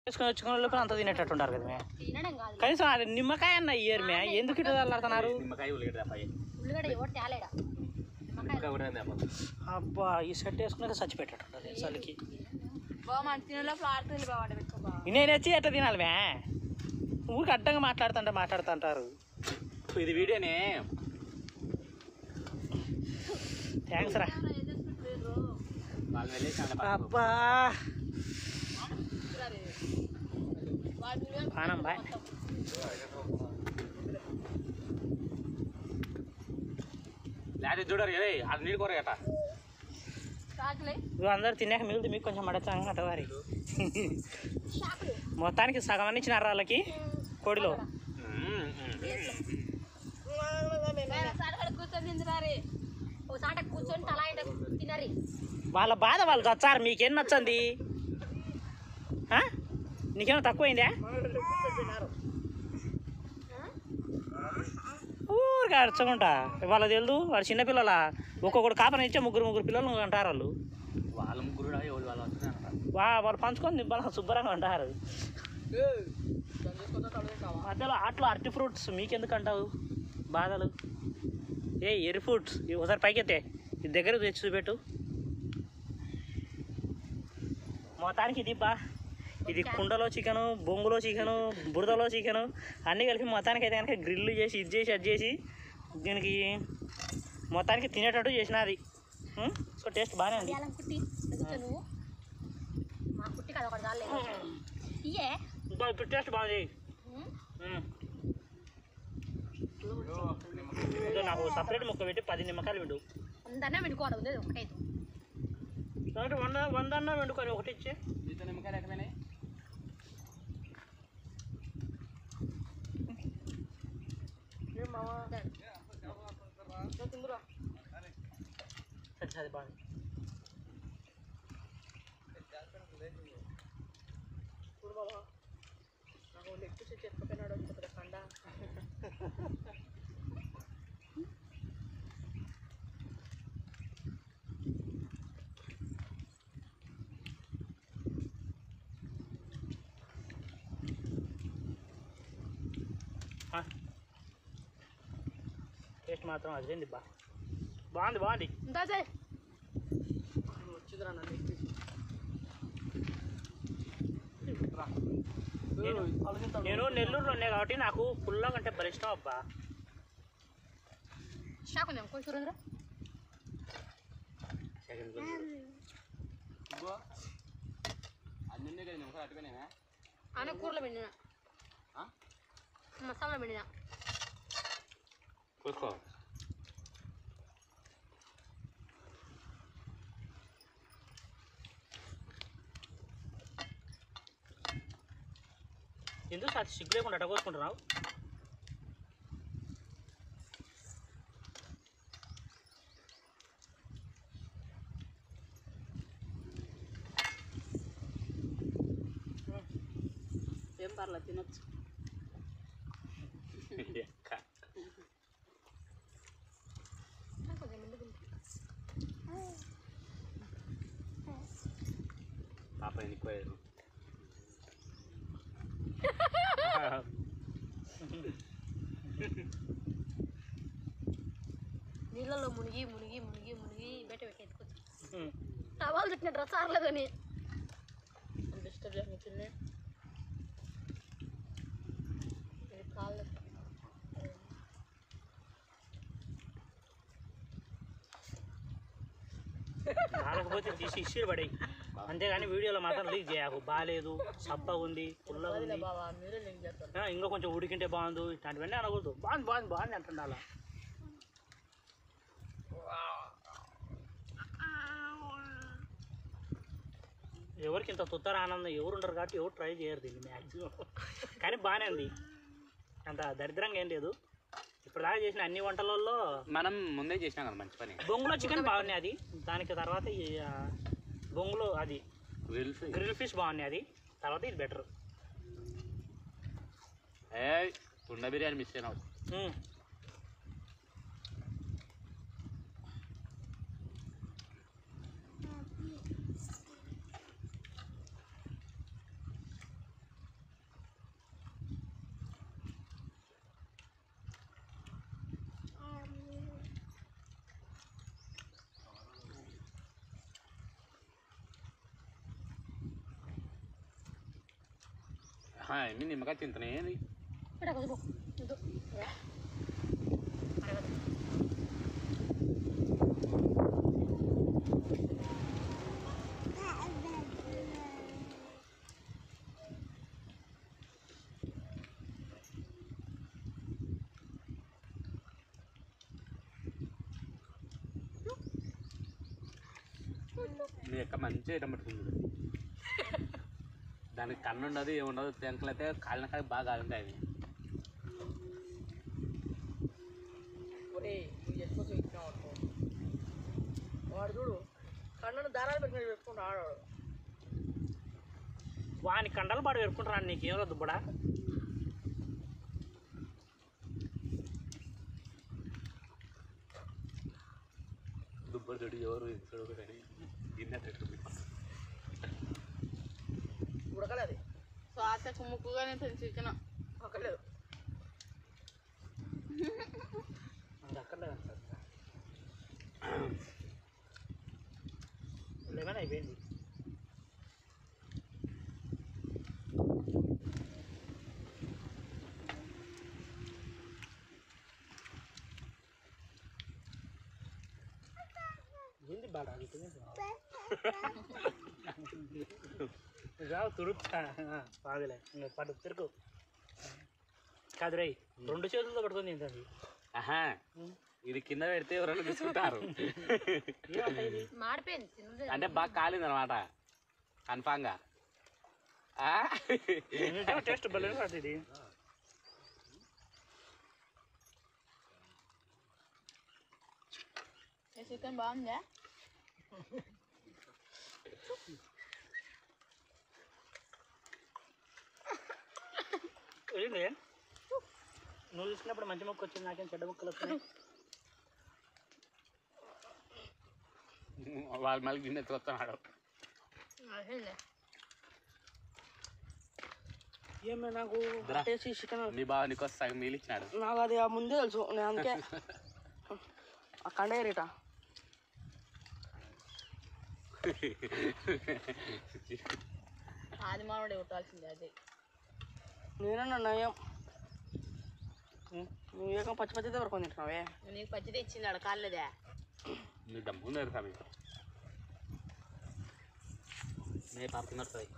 వేసుకొని వచ్చుకునే లోపల అంత తినేటట్టు ఉంటారు కదా మే తినడం కాదు కనీసం అది నిమ్మకాయ అన్న ఇయ్యరు మే ఎందుకు ఇట్లా చల్లారుతున్నారు నిమ్మకాయ ఉల్లిగడ్డ తప్ప ఉల్లిగడ్డ ఎవరు తేలేడా నిమ్మకాయ కూడా తప్ప అబ్బా ఈ సెట్ వేసుకునేది చచ్చిపెట్టేటట్టు ఉంటుంది చలికి బాగా మన తినలో ఫ్లాడుతుంది బాగా పెట్టుకో బాగా నేను వచ్చి ఎట్లా తినాలి మే ఊరికి అడ్డంగా మాట్లాడుతుంటే మాట్లాడుతుంటారు ఇది వీడియోనే థ్యాంక్స్ రా వాళ్ళు వెళ్ళేసి అబ్బా పానం బాయ్ లేదా చూడరు కదా అది నీళ్ళు కూర గట షాకులే ఇవి అందరు తిన్నాక మిగిలితే మీకు కొంచెం మడతాం అట వారి షాకులు మొత్తానికి సగం అన్ని ఇచ్చినారు వాళ్ళకి కోడిలో సాటకాడ కూర్చొని తింటున్నారే ఓ సాట కూర్చొని తలా ఇంట తినరి వాళ్ళ బాధ వాళ్ళు చచ్చారు మీకేం నచ్చంది ఆ? నీకేమో తక్కువైందా ఊరికే అరచకుంటా వాళ్ళ తెలుదు వాడు చిన్నపిల్లల ఒక్కొక్కడు కాపని ఇచ్చే ముగ్గురు ముగ్గురు పిల్లలు అంటారు వాళ్ళు వాళ్ళ ముగ్గురు ఎవరు వాళ్ళు వస్తున్నారు వా వాళ్ళు పంచుకొని నిబ్బలం శుభ్రంగా అంటారు మధ్యలో ఆటలో అరటి ఫ్రూట్స్ మీకెందుకు అంటావు బాధలు ఏ ఎరి ఫ్రూట్స్ ఇవి ఒకసారి పైకెత్తే ఇది దగ్గర తెచ్చి చూపెట్టు మొత్తానికి ఇది బా ఇది కుండలో చికెను బొంగులో చికెను బురదలో చికెను అన్నీ కలిపి మొత్తానికి అయితే కనుక గ్రిల్ చేసి ఇది చేసి అది చేసి దీనికి మొత్తానికి తినేటట్టు చేసిన అది ఉం? సో టేస్ట్ బాగానే ఉంది ఇయ్యాలని కుట్టి ఎదుగుతా నువ్వు మా కుట్టి కదా ఒకటి చాలే ఇయ్యే ఇంకా ఇప్పుడు టేస్ట్ బాగుంది ఉమ్. ఉం. ఇదో నాకు సపరేట్ ముక్క పెట్టి పది నిమ్మకాయలు విండు అందరినీ పెట్టుకోవాలి ఉంది ఒకటే అంటే వంద వంద అన్న వండుకొని ఒకటి ఇచ్చి మీతో నిమ్మకాయలు ఎక్కమైనాయి సరే సరే బాగుంది చూడు బాబా నాకు లెగ్ పీస్ చెప్పుకున్నాడు పెద్ద కండ టేస్ట్ మాత్రం అదేంది బా బాగుంది బాగుంది ఇంత చేయి వచ్చిందిరా నన్ను నేను నేను నెల్లూరులో ఉన్నా కాబట్టి నాకు పుల్లగా అంటే భలే ఇష్టం అబ్బా షాక్ ఉంది కొంచెం చూడండిరా అన్ని ఉన్నాయి కదా నిమ్మకాయలు అట్టుకునేనా ఆమె కూరలో పెట్టిన మసాలా పెట్టిన కూర్చో ఎందుకు సార్ సిగ్గు లేకుండా అట్ట కోసుకుంటున్నావు ఏం పర్లేదు తినొచ్చు కొంచెం ముందుకు పాప ఎన్నిపోయారు నీళ్ళలో మునిగి మునిగి మునిగి మునిగి బయట పెట్టి ఎత్తుకోవచ్చు ఉం. టవాలు చుట్టిన డ్రెస్ ఆరలేదని డిస్టర్బ్ చేయకుండా కాళ్ళు కాకపోతే తీసి ఇసిరి పడేయి అంతేగాని వీడియోలో మాత్రం లీక్ చేయకు బాగాలేదు సప్ప ఉంది పుల్లగా ఉంది ఆ, ఇంకా కొంచెం ఉడికింటే బాగుంది ఇట్లాంటివన్నీ అనకూడదు బాగుంది బాగుంది బాగుంది అంటుండాల ఎవరికి ఇంత తుత్తర ఆనందం ఎవరు ఉండరు కాబట్టి ఎవరు ట్రై చేయరు దీన్ని మ్యాక్సిమం కానీ బాగానే ఉంది అంత దరిద్రంగా ఏం లేదు ఇప్పుడు దాకా చేసిన అన్ని వంటలలో మనం ముందే చేసినాం కదా మంచి పని బొంగులో చికెన్ బాగున్నాయి అది దానికి తర్వాత ఈ ఆ, బొంగులో అది గ్రిల్ ఫిష్. గ్రిల్ ఫిష్ బాగున్నాయి అది తర్వాత ఇది బెటర్ ఏ కుండ బిర్యానీ మిస్ అయినావు ఎన్ని నిమ్మకాయ తింటున్నాయి ఏంది ఇక్కడ కొద్దిగో. ఇదో. అడగదు. నీ యొక్క మంచి ఐటమ్ పట్టుకుంది దానికి కన్ను ఉండదు ఏముండదు తెంకలైతే కాలిన కాడ బాగా కాలుంటాయి అవి ఒరేయ్, నువ్వు చేసుకోవచ్చు ఇచ్చినావు అనుకో. వాడు చూడు కన్నును దారాలు పెట్టుకుని పెట్టుకుంటూ ఆడాడు వాని కండలు పాడు పెరుకుంటారా నీకేం దుబ్బడా దుబ్బరు చెడు ఎవరు చూడు కానీ గిన్నె పెట్టుకుంది ఉడకలేదు శ్వాసకు ముక్కుగానే చికెన్ ఉడకలేదు లెమన్ అయిపోయింది ఏంది బాడ రావు తుడుతా బాగలే ఇంకా పడు తిరుగు కాదు రై రెండు చేతులతో పడుతుంది ఏంటది ఆహా ఇది కింద పెడితే ఎవరైనా తీసుకుంటారు ఏమంటాయి మాడిపోయింది తినలేదు అంటే బాగా కాలింది అనమాట కన్ఫామ్గా టేస్ట్ భలే పడుతుంది చికెన్ బాగుందా ఏంటి నువ్వు చూసినప్పుడు మంచి మొక్క వచ్చింది నాకేం చెడ్డ మొక్కలు వస్తున్నాయి వాళ్ళ మళ్ళీ గిన్నె ఎత్తుకొస్తున్నాడు అదేలే. ఏమే నాకు రా. టేస్ట్ చికెన్ నీ బావ నీకు సగం మీలు ఇచ్చినాడు నాకు అది ఆ ముందే తెలుసు నేను అందుకే ఆ కండే రేట ఆది మానవుడే కొట్టాల్సిందే అది నేనన్నా నయం నువ్వు ఏకం పచ్చి పచ్చితే వరకు తింటున్నావే నీకు పచ్చిదే ఇచ్చింది ఆడ కాలేదే నీ దమ్ము లేదు స్వామి నే పాప తిన్నట్టుతాయి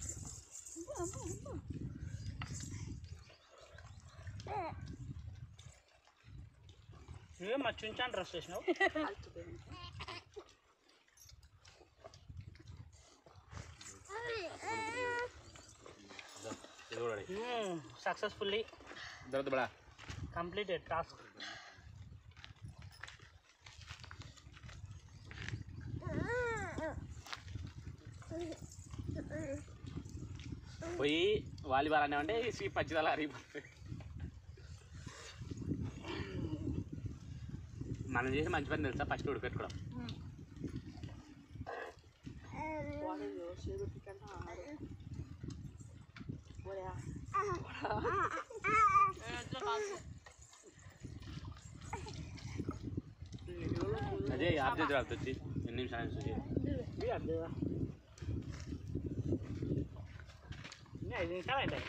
నువ్వే మా చుంచాను డ్రెస్ చేసినావు ఇది కూడా సక్సెస్ఫుల్లీ దొరకదు బడా కంప్లీటెడ్ టాస్క్ పోయి వాలీబాల్ అనేవంటే ఈ పచ్చిదల అరిగిపోతుంది మనం చేసి మంచి పని తెలుసా ఫస్ట్ ఉడిపెట్టుకోవడం అదే ఆఫ్ చేసి రాదు వచ్చి ఎన్ని నిమిషాలు చూసి ఇది అర్థదా ఇంకా ఐదు నిమిషాలు అవుతాయి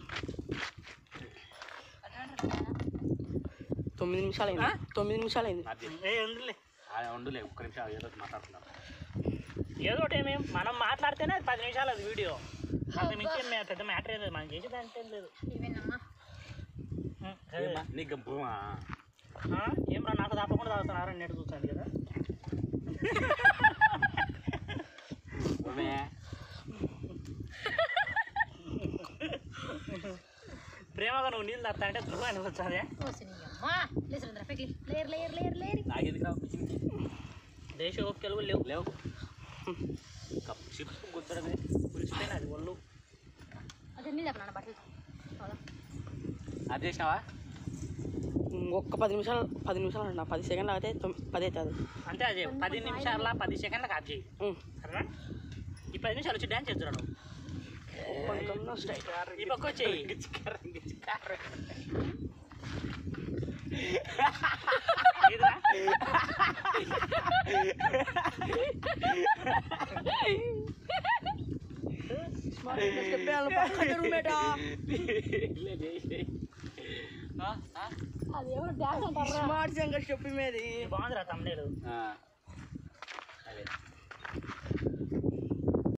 తొమ్మిది నిమిషాలు అయింది తొమ్మిది నిమిషాలు అయింది ఆఫ్ చేసి ఏ ఉందిలే ఉండులే ఒక్క నిమిషం ఏదో ఒకటి మాట్లాడుతున్నాం ఏదో ఒకటి ఏమి మనం మాట్లాడితేనే అది పది నిమిషాలు అది వీడియో అంత మించి ఏం మే- పెద్ద మ్యాటర్ ఏం లేదు మనం చేసేది అంటే ఏం లేదు ఇవేనమ్మా ఉం, సరే. ఏమ్మా, నీ గంపుమా ఆ, ఏం రా నాకు తప్పకుండా తాగుతున్నారు నెట్ చూస్తాను కదా ప్రేమగా నువ్వు నీళ్ళు తాగుతా అంటే ధృవ అనిపించాదే కోసినయ్యమ్మా లేసురంద్ర పెట్టి లేరు లేరు లేరు లేరు నాకెందుకు రావు మిషన్కి? దేశ ఓపికలు కూడా లేవు లేవు కప్పు చిప్పు గుద్దడమే పులిసిపోయినా అది ఒళ్ళు అదే నీళ్ళు చెప్పనా బట్టలు అవునా? అది చేసినావా ఒక్క పది నిమిషాలు పది నిమిషాలు అంటున్నా పది సెకండ్లు అయితే తొమ్మిది పది అవుతుంది అంతే అదే పది నిమిషాల పది సెకండ్లకు ఆఫ్ చేయి ఉం. సరేనా ఈ పది నిమిషాలు వచ్చి డ్యాన్స్ చేస్తున్నాడు కొంచెం స్ట్రైట్ ఈ పక్క వచ్చేయి ఏదిరా? చెప్పేయాలి పక్కన రూమేటా అదేమో డాన్స్ అంటారా స్మార్ట్ శంకర్ చెప్పి మీది బాగుందిరా తమ్నేలు అదే